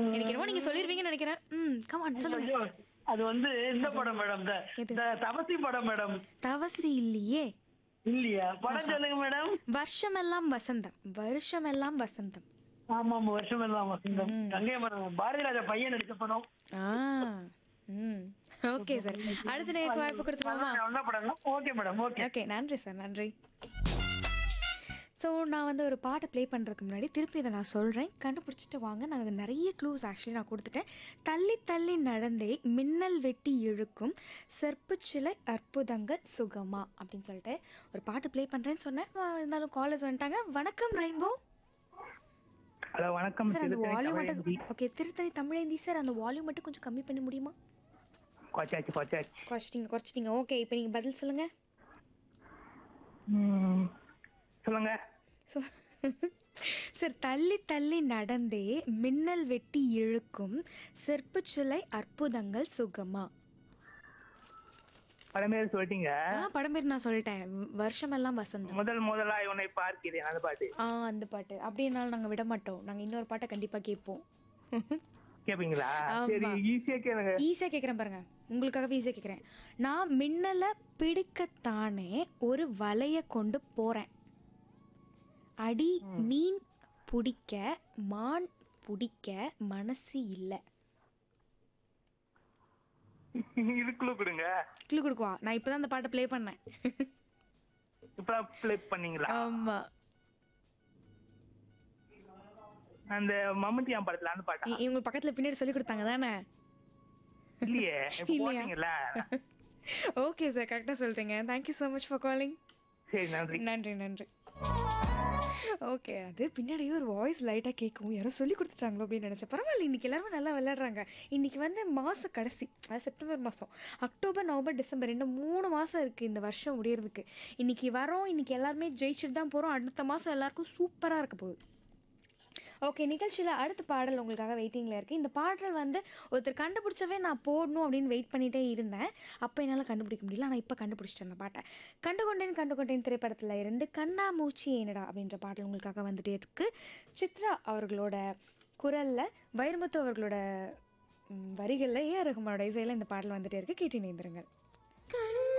எனக்கு என்னமோ நீங்க சொல்லிருவீங்கன்னு நினைக்கிறேன் ம் கமான் சொல்லுங்க ஐயோ, அது வந்து இந்த படம் மேடம் இந்த எது? இந்த தபசி படம் மேடம் தவசி இல்லையே இல்லையா படம் சொல்லுங்க மேடம் வருஷமெல்லாம் வசந்தம் வருஷமெல்லாம் வசந்தம் ஆமா ஆமா வருஷம் எல்லாம் வசந்தம் கங்கை மரம் பாரதி ராஜா பையன் நடிச்ச படம் ஆ ம் ஓகே சார் அடுத்த நேருக்கு வாய்ப்பு கொடுத்துருவோமா என்ன படம் ஓகே மேடம் ஓகே ஓகே நன்றி சார் நன்றி ஸோ நான் வந்து ஒரு பாட்டை ப்ளே பண்ணுறதுக்கு முன்னாடி திருப்பி இதை நான் சொல்கிறேன் கண்டுபிடிச்சிட்டு வாங்க நான் நிறைய க்ளூஸ் ஆக்சுவலி நான் கொடுத்துட்டேன் தள்ளி தள்ளி நடந்தே மின்னல் வெட்டி இழுக்கும் செற்புச்சிலை அற்புதங்கள் சுகமா அப்படின்னு சொல்லிட்டு ஒரு பாட்டு ப்ளே பண்ணுறேன்னு சொன்னேன் ஆ, இருந்தாலும் காலேஜ் வந்துட்டாங்க வணக்கம் ரெயின்போ ஹலோ வணக்கம் சார் அந்த திருத்தணி வால்யூம் தமிழேந்தி. மட்டும் ஓகே திருத்தணி தமிழேந்தி சார் அந்த வால்யூம் மட்டும் கொஞ்சம் கம்மி பண்ண முடியுமா கொச்சாச்சு கொச்சாச்சு குறைச்சிட்டிங்க குறைச்சிட்டிங்க ஓகே இப்போ நீங்கள் பதில் சொல்லுங்கள் ம், சொல்லுங்க ஸோ சார் தள்ளி தள்ளி நடந்தே மின்னல் வெட்டி இழுக்கும் செற்புச்சிலை அற்புதங்கள் சுகமா படம் பேர் சொல்லிட்டீங்க ஆ படம் பேர் நான் சொல்லிட்டேன் வ- வருஷமெல்லாம் வசந்தம் முதல் முதலாய் உன்னை பார்க்கிறேன் அந்த பாட்டு ஆ அந்த பாட்டு அப்படின்னாலும் நாங்கள் விட மாட்டோம் நாங்கள் இன்னொரு பாட்டை கண்டிப்பாக கேட்போம் கேப்பீங்களா ஆமா. சரி ஈஸியா கேளுங்க ஈஸியாக கேட்குறேன் பாருங்க உங்களுக்காகவே ஈஸியாக கேட்குறேன் நான் மின்னலை பிடிக்கத்தானே ஒரு வலைய கொண்டு போகிறேன் அடி மீன் பிடிக்க மான் பிடிக்க மனசு இல்லை இதுக்குள்ள கொடுங்க கிளு கொடுக்குவா நான் இப்போ தான் அந்த பாட்டை ப்ளே பண்ணேன் இப்ப ப்ளே பண்ணீங்களா ஆமாம் அந்த மம்முட்டியான் படத்துல அந்த பாட்டா இவங்க பக்கத்தில் பின்னாடி சொல்லி கொடுத்தாங்க தானே இல்லையே இப்ப இல்லையா? போட்டீங்கல்ல ஓகே சார் கரெக்டாக சொல்கிறீங்க thank you so much for calling சரி நன்றி நன்றி நன்றி ஓகே அது பின்னாடி ஒரு வாய்ஸ் லைட்டாக கேட்கும் யாரோ சொல்லி கொடுத்துட்டாங்களோ அப்படின்னு நினச்சேன் பரவாயில்ல இன்றைக்கி எல்லாருமே நல்லா விளையாடுறாங்க இன்றைக்கி வந்து மாத கடைசி அது செப்டம்பர் மாதம் அக்டோபர் நவம்பர் டிசம்பர் இன்னும் மூணு மாதம் இருக்குது இந்த வருஷம் முடியறதுக்கு இன்றைக்கி வரோம் இன்றைக்கி எல்லாருமே ஜெயிச்சுட்டு தான் போகிறோம் அடுத்த மாதம் எல்லாருக்கும் சூப்பராக இருக்க போகுது ஓகே நிகழ்ச்சியில் அடுத்த பாடல் உங்களுக்காக வெயிட்டிங்கில் இருக்குது இந்த பாடல் வந்து ஒருத்தர் கண்டுபிடிச்சவே நான் போடணும் அப்படின்னு வெயிட் பண்ணிகிட்டே இருந்தேன் அப்போ என்னால் கண்டுபிடிக்க முடியல ஆனால் இப்போ கண்டுபிடிச்சிட்டேன் அந்த பாட்டை கண்டுகொண்டேன் கண்டுகொண்டேன் திரைப்படத்தில் இருந்து கண்ணா மூச்சி ஏனடா அப்படின்ற பாடல் உங்களுக்காக வந்துட்டே இருக்கு சித்ரா அவர்களோட குரலில் வைரமுத்து அவர்களோட ம், வரிகளில் ஏ ரகுமானோட இசையில் இந்த பாடல் வந்துட்டே இருக்கு கேட்டு நேர்ந்துருங்கள்